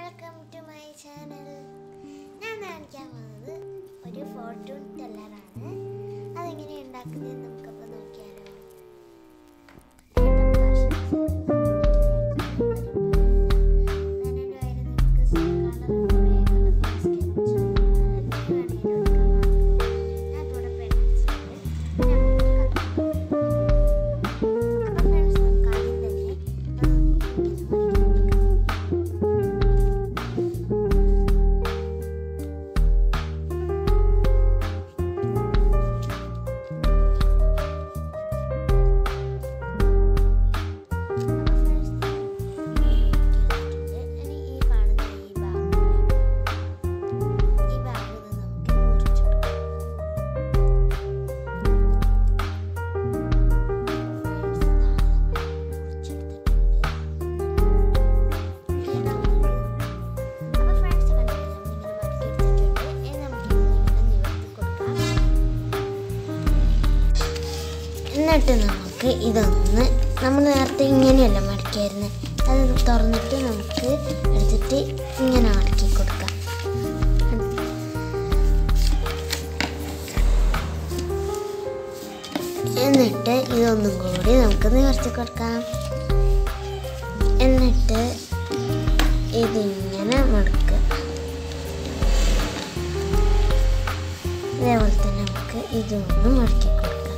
Welcome to my channel ഞാൻ കാണിക്കാൻ പോകുന്നത് ഒരു ഫോർട്ടൂൺ ടെല്ലറാണ് അതെങ്ങനെ ഉണ്ടാക്കുന്നത് നമുക്കപ്പോൾ നോക്കിയാലോ അപ്പോൾ ഫ്രണ്ട്സ് നമുക്ക് ആദ്യം തന്നെ ഇങ്ങനെ കൊടുക്കാം ഈ കാണുന്ന ഈ ഭാഗം ഈ ഭാഗം നമുക്ക് മുറിച്ചെടുക്കാം എന്നിട്ട് നമുക്ക് ഇതൊന്ന് നമ്മൾ നേരത്തെ ഇങ്ങനെയല്ല മടക്കിയായിരുന്നത് അത് തുറന്നിട്ട് നമുക്ക് എടുത്തിട്ട് ഇങ്ങനെ മടക്കി കൊടുക്കാം എന്നിട്ട് ഇതൊന്നും കൂടി നമുക്ക് നിവർത്തി കൊടുക്കാം എന്നിട്ട് ഇതിങ്ങനെ മടക്കുക ഇതേപോലെ തന്നെ നമുക്ക് ഇതൊന്ന് മടക്കി കൊടുക്കാം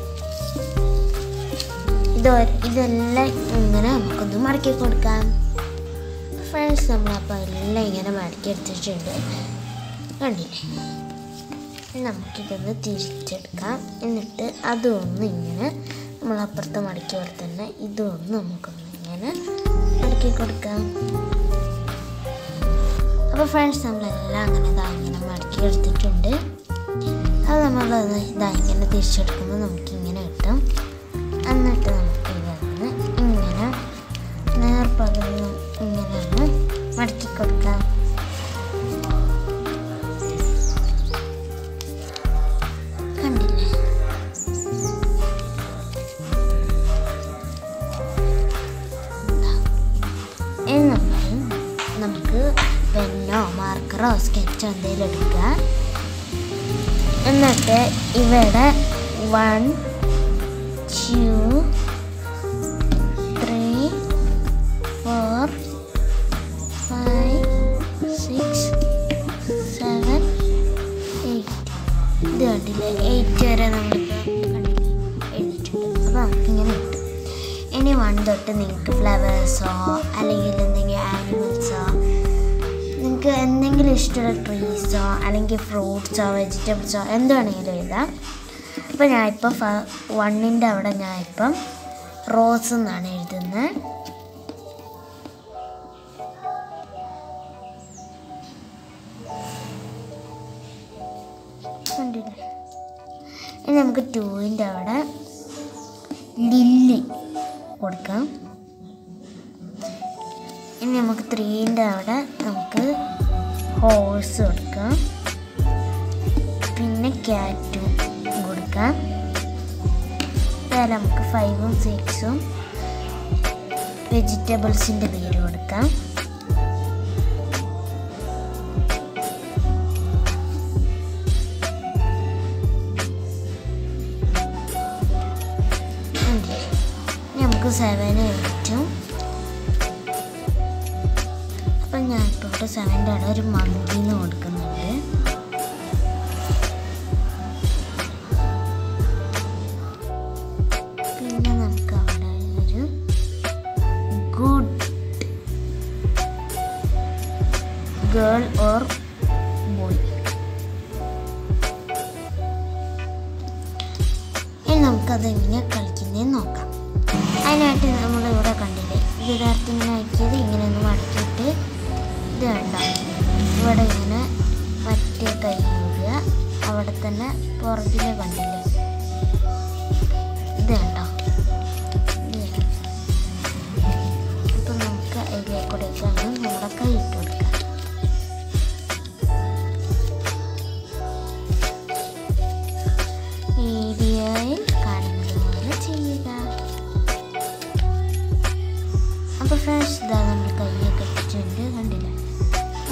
ഇതോ ഇതെല്ലാം ഇങ്ങനെ നമുക്കൊന്ന് മടക്കി കൊടുക്കാം ഫ്രണ്ട്സ് നമ്മളപ്പോൾ എല്ലാം ഇങ്ങനെ മടക്കി എടുത്തിട്ടുണ്ട് കണ്ടില്ലേ ഇനി നമുക്കിതൊന്ന് തിരിച്ചെടുക്കാം എന്നിട്ട് അതൊന്ന് ഇങ്ങനെ നമ്മൾ അപ്പുറത്തെ മടക്കി പോലെ തന്നെ ഇതൊന്ന് നമുക്കൊന്ന് ഇങ്ങനെ മടക്കി കൊടുക്കാം അപ്പോൾ ഫ്രണ്ട്സ് നമ്മളെല്ലാം അങ്ങനെ ഇതാ ഇങ്ങനെ മടക്കി എടുത്തിട്ടുണ്ട് അത് നമ്മൾ ഇതാ ഇങ്ങനെ തിരിച്ചെടുക്കുമ്പോൾ നമുക്കിങ്ങനെ കിട്ടും എന്നിട്ട് നമുക്ക് ഇതൊന്ന് ഇങ്ങനെ നേർപ്പകുതി ഇങ്ങനെ ഒന്ന് മടക്കി കൊടുക്കാം കണ്ടില്ലേ ഇനി നമ്മൾ നമുക്ക് പെന്നോ മാർക്കറോ സ്കെച്ചോ എന്തെങ്കിലും എടുക്കുക എന്നിട്ട് ഇവിടെ one two three four five six seven eight ഇത് കണ്ടില്ലേ എയ്റ്റ് വരെ നമ്മളിപ്പോൾ കണ്ടില്ലേ എഴുതിയിട്ടുണ്ട് അപ്പോൾ നമുക്കിങ്ങനെ കിട്ടും ഇനി വൺ തൊട്ട് നിങ്ങൾക്ക് ഫ്ലവേഴ്സോ അല്ലെങ്കിൽ എന്തെങ്കിലും ആനിമൽസോ നിങ്ങൾക്ക് എന്തെങ്കിലും ഇഷ്ടമുള്ള ട്രീസോ അല്ലെങ്കിൽ ഫ്രൂട്ട്സോ വെജിറ്റബിൾസോ എന്ത് വേണമെങ്കിലും എഴുതാം അപ്പോൾ ഞാനിപ്പോൾ ഫ വണ്ണിൻ്റെ അവിടെ ഞാനിപ്പം റോസ് എന്നാണ് എഴുതുന്നത് കണ്ടില്ലേ ഇനി നമുക്ക് ടൂവിൻ്റെ അവിടെ ലില്ലി കൊടുക്കാം ഇനി നമുക്ക് ത്രീൻ്റെ അവിടെ നമുക്ക് ഹോഴ്സ് കൊടുക്കാം പിന്നെ ക്യാറ്റും കൊടുക്കാം വേറെ നമുക്ക് ഫൈവും സിക്സും വെജിറ്റബിൾസിൻ്റെ പേര് കൊടുക്കാം അതെ. ഇനി നമുക്ക് സെവനും എയ്റ്റും അപ്പം ഞാൻ ഇപ്പോൾ ഇവിടെ സെവൻ്റെ അവിടെ ഒരു മന്തിന്ന് കൊടുക്കുന്നുണ്ട് പിന്നെ നമുക്ക് അവിടെ ഒരു ഗുഡ് ഗേൾ ഓർ ബോയ് ഇനി നമുക്കത് എങ്ങനെ കളിക്കുന്നതെന്ന് നോക്കാം അതിനായിട്ട് നമ്മൾ ഇവിടെ കണ്ടില്ലേ ഇത് യഥാർത്ഥം ഇങ്ങനെ ആക്കിയത് ഇങ്ങനെ ഒന്ന് മടക്കിയിട്ട് ഇത് വേണ്ട ഇവിടെ ഇങ്ങനെ മറ്റേ കൈ ഇടുക അവിടെ തന്നെ പുറകിലെ കണ്ടില്ലേ ഇത് കണ്ടോ ഇത് അപ്പം നമുക്ക് അതിലേക്കൂടെയൊക്കെയാണ് നമ്മുടെ കൈ ഇട്ട് കൊടുക്കുക വീഡിയോയിൽ കാണുന്നത് പോലെ ചെയ്യുക അപ്പോൾ ഫ്രണ്ട്സ് ഇതാ നമ്മൾ കൈയൊക്കെ ഇട്ടിട്ടുണ്ട് കണ്ടില്ല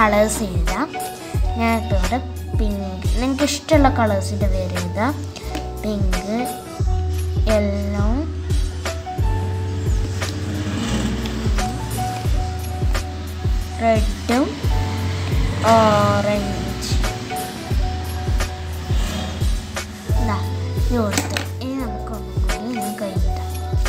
കളേഴ്സ് എഴുതാം ഞാൻ ഇപ്പോൾ ഇവിടെ പിങ്ക് നിങ്ങൾക്ക് ഇഷ്ടമുള്ള കളേഴ്സിൻ്റെ പേര് എഴുതാം പിങ്ക് യെല്ലോ റെഡും ഓറഞ്ച് ഇതാ ഇത് കൊടുത്തു ഇനി നമുക്ക് ഒന്നും കൂടി ഇനി കഴിയിട്ടാം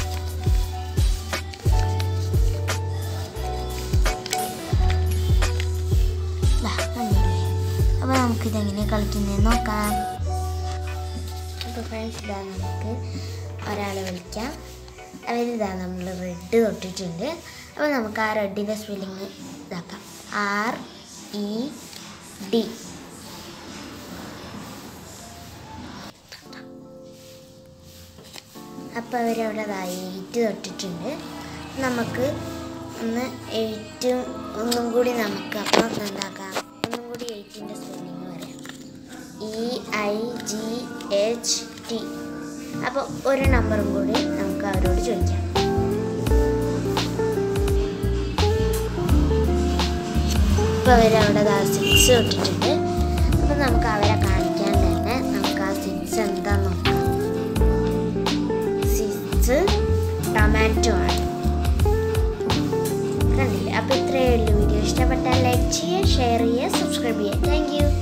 കണ്ടില്ലേ അപ്പോൾ നമുക്കിതെങ്ങനെ കളിക്കുന്നതെന്ന് നോക്കാം അപ്പോൾ ഫ്രണ്ട്സ് ഇതാ നമുക്ക് ഒരാളെ വിളിക്കാം അവരിതാ നമ്മൾ റെഡ് തൊട്ടിട്ടുണ്ട് അപ്പോൾ നമുക്ക് ആ റെഡിൻ്റെ സ്പെല്ലിങ് ഇതാക്കാം ആർ ഇ ഡി അപ്പോൾ അവരവിടെ എയ്റ്റ് തൊട്ടിട്ടുണ്ട് നമുക്ക് ഒന്ന് എയ്റ്റും ഒന്നും കൂടി നമുക്ക് അപ്പം എന്താക്കാം ഒന്നും കൂടി എയ്റ്റിൻ്റെ സ്പെല്ലിങ് പറയാം E I G H T അപ്പോൾ ഒരു നമ്പറും കൂടി നമുക്ക് അവരോട് ചോദിക്കാം ഇപ്പോൾ അവരവിടെ സിക്സ് തൊട്ടിട്ടുണ്ട് അപ്പോൾ നമുക്ക് അവരെ കാണിക്കാൻ തന്നെ നമുക്ക് ആ സിക്സ് എന്താന്ന് നോക്കാം സിക്സ് ടൊമാറ്റോ ആണ് കണ്ടില്ലേ അപ്പോൾ ഇത്രയേ ഉള്ളൂ വീഡിയോ ഇഷ്ടപ്പെട്ടാൽ ലൈക്ക് ചെയ്യുക ഷെയർ ചെയ്യുക സബ്സ്ക്രൈബ് ചെയ്യുക താങ്ക് യു